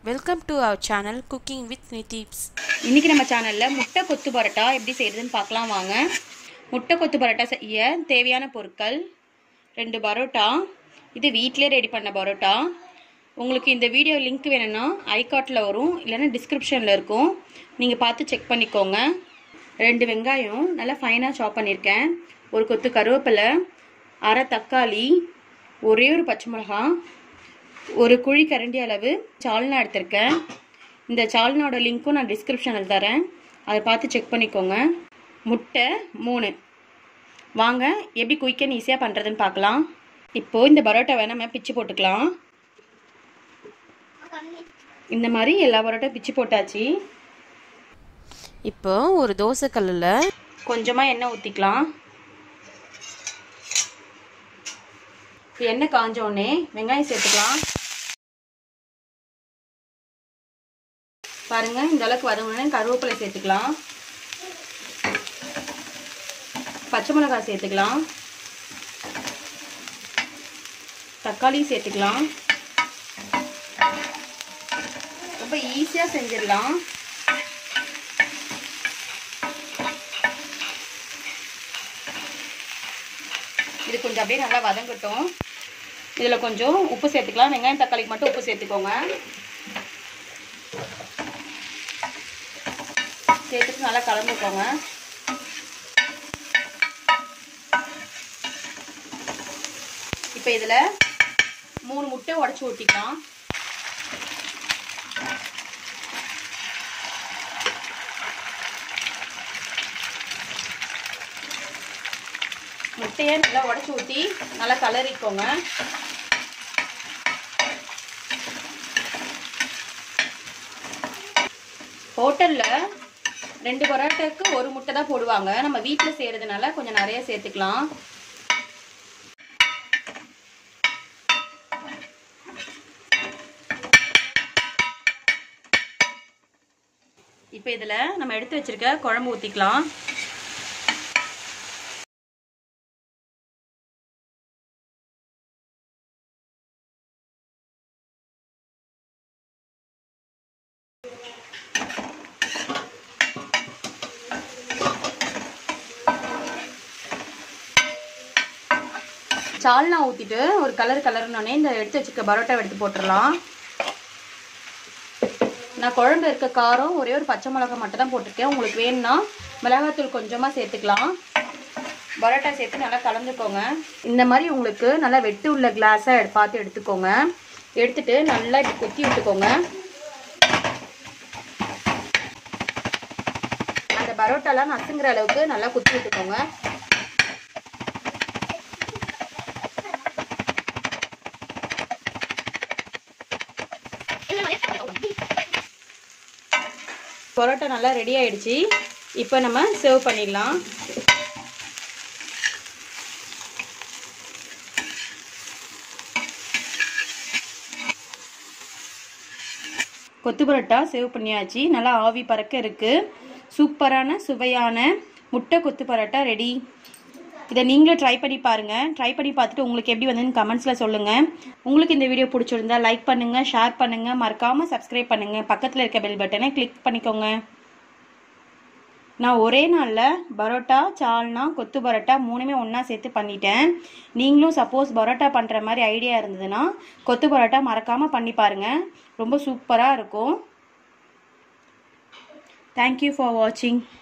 welcome to our channel cooking with நிதீப்ஸ் இன்றைக்கி நம்ம சேனலில் முட்டை கொத்து பரோட்டா எப்படி செய்கிறதுன்னு பார்க்கலாம் வாங்க முட்டை கொத்து பரோட்டா செய்ய தேவையான பொருட்கள் ரெண்டு பரோட்டா இது வீட்டிலே ரெடி பண்ண பரோட்டா உங்களுக்கு இந்த வீடியோ லிங்க் வேணும்னா ஐகார்ட்டில் வரும் இல்லைன்னா டிஸ்கிரிப்ஷனில் இருக்கும் நீங்கள் பார்த்து செக் பண்ணிக்கோங்க ரெண்டு வெங்காயம் நல்லா ஃபைனாக சாப் பண்ணியிருக்கேன் ஒரு கொத்து கருவேப்பிலை அரை தக்காளி ஒரே ஒரு பச்சை மிளகா ஒரு குழி கரண்டி அளவு சால்னா எடுத்திருக்கேன் இந்த சால்னாவோட லிங்க்கும் நான் டிஸ்கிரிப்ஷனில் தரேன் அதை பார்த்து செக் பண்ணிக்கோங்க முட்டை மூணு வாங்க எப்படி குயிக்கன் ஈஸியாக பண்ணுறதுன்னு பார்க்கலாம் இப்போது இந்த பரோட்டாவை நம்ம பிச்சு போட்டுக்கலாம் இந்த மாதிரி எல்லா பரோட்டா பிச்சு போட்டாச்சு இப்போ ஒரு தோசைக்கல்லில் கொஞ்சமாக எண்ணெய் ஊற்றிக்கலாம் எண்ணெய் காஞ்ச உடனே வெங்காயம் சேர்த்துக்கலாம் பாருங்க இந்த அளவுக்கு வதங்கினே கருவேப்பிலை சேர்த்துக்கலாம் பச்சை மிளகாய் சேர்த்துக்கலாம் தக்காளி சேர்த்துக்கலாம் ரொம்ப ஈஸியாக செஞ்சிடலாம் இது கொஞ்சம் அப்படியே நல்லா வதங்கட்டும் இதில் கொஞ்சம் உப்பு சேர்த்துக்கலாம் வெங்காயம் தக்காளிக்கு மட்டும் உப்பு சேர்த்துக்கோங்க சேர்த்துட்டு நல்லா கலந்துக்கோங்க இப்போ இதில் மூணு முட்டை உடச்சி ஊற்றிக்கலாம் முட்டையை நல்லா உடச்சி ஊற்றி நல்லா கலரிக்கோங்க ஹோட்டலில் ரெண்டு பரோட்டாக்கு ஒரு முட்டை தான் போடுவாங்க நம்ம வீட்டில் செய்கிறதுனால கொஞ்சம் நிறைய சேர்த்துக்கலாம் இப்போ இதில் நம்ம எடுத்து வச்சிருக்க குழம்பு ஊற்றிக்கலாம் சால்னா ஊற்றிட்டு ஒரு கலர் கலர்னோடனே இந்த எடுத்து வச்சுக்க பரோட்டா எடுத்து போட்டுடலாம் நான் குழம்பு இருக்க காரம் ஒரே ஒரு பச்சை மிளகா மட்டும் தான் போட்டிருக்கேன் உங்களுக்கு வேணும்னா மிளகாத்தூள் கொஞ்சமாக சேர்த்துக்கலாம் பரோட்டா சேர்த்து நல்லா கலந்துக்கோங்க இந்த மாதிரி உங்களுக்கு நல்லா வெட்டு உள்ள கிளாஸாக பார்த்து எடுத்துக்கோங்க எடுத்துட்டு நல்லா இப்படி கொத்தி விட்டுக்கோங்க அந்த பரோட்டாலாம் நசுங்கிற அளவுக்கு நல்லா குத்தி விட்டுக்கோங்க பரோட்டா நல்லா ரெடி ஆயிடுச்சு இப்போ நம்ம சர்வ் பண்ணிடலாம் கொத்து பரோட்டா சேவ் பண்ணியாச்சு நல்லா ஆவி பறக்க இருக்கு சூப்பரான சுவையான முட்டை கொத்து பரோட்டா ரெடி இதை நீங்களும் ட்ரை பண்ணி பாருங்க ட்ரை பண்ணி பார்த்துட்டு உங்களுக்கு எப்படி வந்ததுன்னு கமெண்ட்ஸில் சொல்லுங்க உங்களுக்கு இந்த வீடியோ பிடிச்சிருந்தா லைக் பண்ணுங்க ஷேர் பண்ணுங்க மறக்காம சப்ஸ்கிரைப் பண்ணுங்க பக்கத்தில் இருக்க பெல் பட்டனை கிளிக் பண்ணிக்கோங்க நான் ஒரே நாளில் பரோட்டா சால்னா கொத்து பரோட்டா மூணுமே ஒன்றா சேர்த்து பண்ணிட்டேன் நீங்களும் சப்போஸ் பரோட்டா பண்ணுற மாதிரி ஐடியா இருந்ததுன்னா கொத்து பரோட்டா மறக்காமல் பண்ணி பாருங்கள் ரொம்ப சூப்பராக இருக்கும் தேங்க்யூ ஃபார் வாட்சிங்